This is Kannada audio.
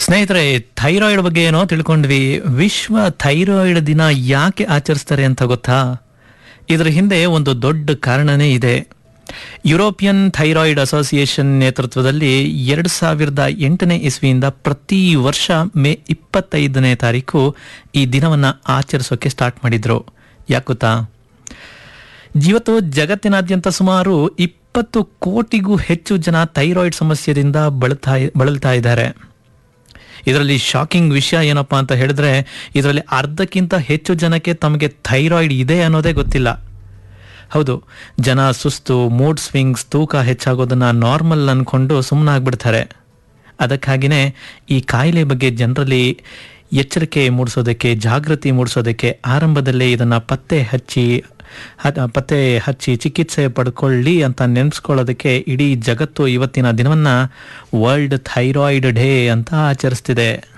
ಸ್ನೇಹಿತರೆ ಥೈರಾಯ್ಡ್ ಬಗ್ಗೆ ಏನೋ ತಿಳ್ಕೊಂಡ್ವಿ ವಿಶ್ವ ಥೈರಾಯ್ಡ್ ದಿನ ಯಾಕೆ ಆಚರಿಸ್ತಾರೆ ಅಂತ ಗೊತ್ತಾ ಇದರ ಹಿಂದೆ ಒಂದು ದೊಡ್ಡ ಕಾರಣನೇ ಇದೆ ಯುರೋಪಿಯನ್ ಥೈರಾಯ್ಡ್ ಅಸೋಸಿಯೇಷನ್ ನೇತೃತ್ವದಲ್ಲಿ ಎರಡು ಸಾವಿರದ ಎಂಟನೇ ಇಸ್ವಿಯಿಂದ ಪ್ರತಿ ವರ್ಷ ಮೇ ಇಪ್ಪತ್ತೈದನೇ ತಾರೀಕು ಈ ದಿನವನ್ನ ಆಚರಿಸೋಕೆ ಸ್ಟಾರ್ಟ್ ಮಾಡಿದ್ರು ಯಾಕೆ ಗೊತ್ತಾ ಇವತ್ತು ಜಗತ್ತಿನಾದ್ಯಂತ ಸುಮಾರು ಇಪ್ಪತ್ತು ಕೋಟಿಗೂ ಹೆಚ್ಚು ಜನ ಥೈರಾಯ್ಡ್ ಸಮಸ್ಯೆಯಿಂದ ಬಳಲ್ತಾ ಬಳಲ್ತಾ ಇದ್ದಾರೆ ಇದರಲ್ಲಿ ಶಾಕಿಂಗ್ ವಿಷಯ ಏನಪ್ಪಾ ಅಂತ ಹೇಳಿದ್ರೆ ಇದರಲ್ಲಿ ಅರ್ಧಕ್ಕಿಂತ ಹೆಚ್ಚು ಜನಕ್ಕೆ ತಮಗೆ ಥೈರಾಯ್ಡ್ ಇದೆ ಅನ್ನೋದೇ ಗೊತ್ತಿಲ್ಲ ಹೌದು ಜನ ಸುಸ್ತು ಮೂಡ್ ಸ್ವಿಂಗ್ಸ್ ತೂಕ ಹೆಚ್ಚಾಗೋದನ್ನ ನಾರ್ಮಲ್ ಅನ್ಕೊಂಡು ಸುಮ್ಮನಾಗ್ಬಿಡ್ತಾರೆ ಅದಕ್ಕಾಗಿನೇ ಈ ಕಾಯಿಲೆ ಬಗ್ಗೆ ಜನರಲ್ಲಿ ಎಚ್ಚರಿಕೆ ಮೂಡಿಸೋದಕ್ಕೆ ಜಾಗೃತಿ ಮೂಡಿಸೋದಕ್ಕೆ ಆರಂಭದಲ್ಲೇ ಇದನ್ನ ಪತ್ತೆ ಹಚ್ಚಿ ಹ- ಪತ್ತೆ ಹಚ್ಚಿ ಚಿಕಿತ್ಸೆ ಪಡ್ಕೊಳ್ಳಿ ಅಂತ ನೆನೆಸ್ಕೊಳ್ಳೋದಕ್ಕೆ ಇಡೀ ಜಗತ್ತು ಇವತ್ತಿನ ದಿನವನ್ನ ವರ್ಲ್ಡ್ ಥೈರಾಯ್ಡ್ ಡೇ ಅಂತ ಆಚರಿಸ್ತಿದೆ